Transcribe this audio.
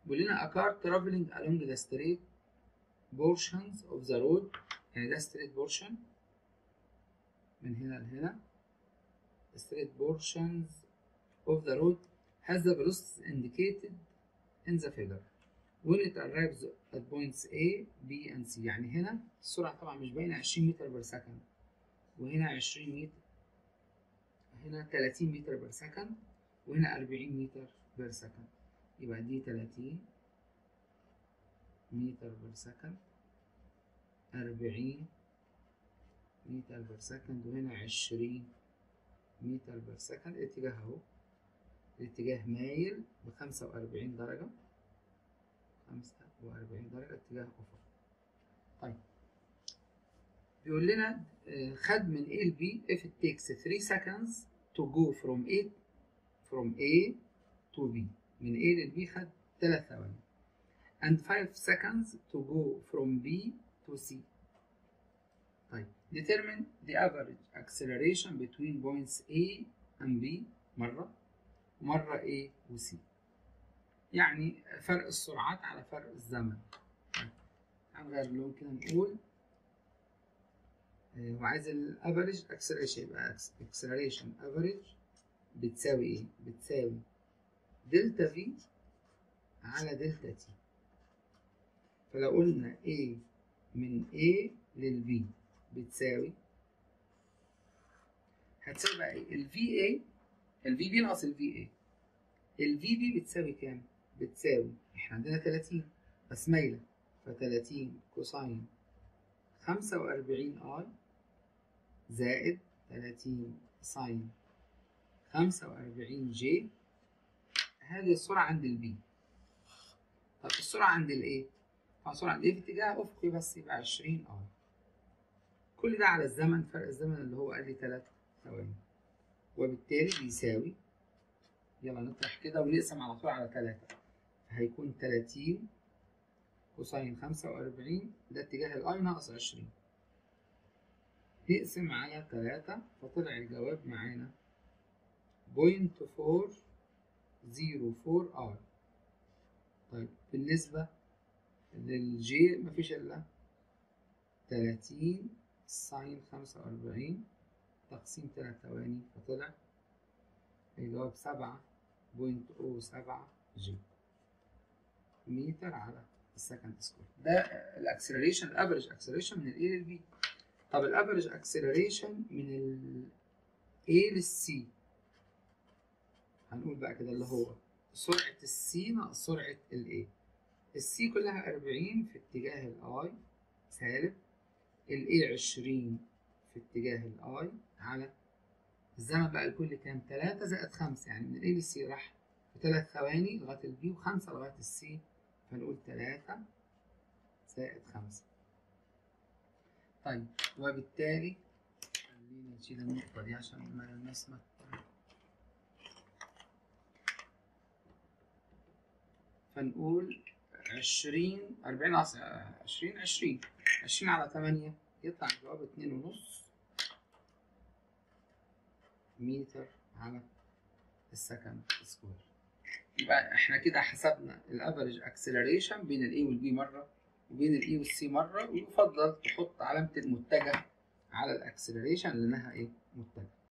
بيقول لنا a car traveling along the straight portions of the road يعني ده straight portion من هنا لهنا straight portions of the road has the velocity indicated in the figure when it arrives at points A, B and C يعني هنا السرعة طبعا مش باينة 20 متر بير سكند وهنا 20 متر هنا 30 متر بير سكند وهنا 40 متر بير سكند يبقى دي 30 متر بير سكند 40 متر بير سكند وهنا 20 متر بير سكند الاتجاه اهو الاتجاه مايل ب 45 درجة 45 درجة اتجاه أفق طيب بيقول لنا خد من A ل B if it takes 3 seconds to go from A from A to B من A لل B خد 3 ثواني and 5 seconds to go from B to C طيب determine the average acceleration between points A and B مرة ومرة A و C يعني فرق السرعات على فرق الزمن هنغير اللون كده نقول وعايز الافريج اكسلريشن يبقى اكسلريشن افريج بتساوي ايه؟ بتساوي دلتا في على دلتا تي فلو قلنا A من A لل B بتساوي هتساوي بقى ايه؟ ال VA ال VB ناقص ال VA ال VB بتساوي كام؟ بتساوي احنا عندنا 30 بس مايلة ف 30 كوساين 45 اي زائد 30 ساين 45 جي هذه السرعة عند البي طب السرعة عند الايه؟ طبعا السرعة عند ايه في اتجاه افقي بس يبقى 20 اي كل ده على الزمن فرق الزمن اللي هو قال لي 3 ثواني وبالتالي بيساوي يلا نطرح كده ونقسم على طول على 3 هيكون 30 كوساين 45 ده اتجاه الاي ناقص 20 نقسم على 3 فطلع الجواب معانا بوينت فور زيرو فور ار طيب بالنسبة للجي مفيش إلا 30 ساين 45 تقسيم 3 ثواني فطلع الجواب سبعة بوينت أو سبعة جي متر على السكند سكوير ده الاكسلريشن الافريج اكسلريشن من الاي للبي طب الافريج اكسلريشن من الاي للسي هنقول بقى كده اللي هو سرعة السي ناقص سرعة الاي السي كلها 40 في اتجاه الاي سالب الاي 20 في اتجاه الاي على الزمن بقى الكل كام 3 زائد 5 يعني من الاي للسي راح في 3 ثواني لغاية البي و5 لغاية السي فنقول 3 زائد 5 طيب وبالتالي خلينا نشيل النقطة دي عشان ما الناس ما فنقول عشرين أربعين ناقص عشرين عشرين عشرين على تمانية يطلع الجواب اتنين ونص متر على السكند سكوير يبقى احنا كده حسبنا الافريج اكسلريشن بين الاي والبي مره وبين الاي والسي مره ويفضل تحط علامه المتجه على الاكسلريشن لانها ايه متجه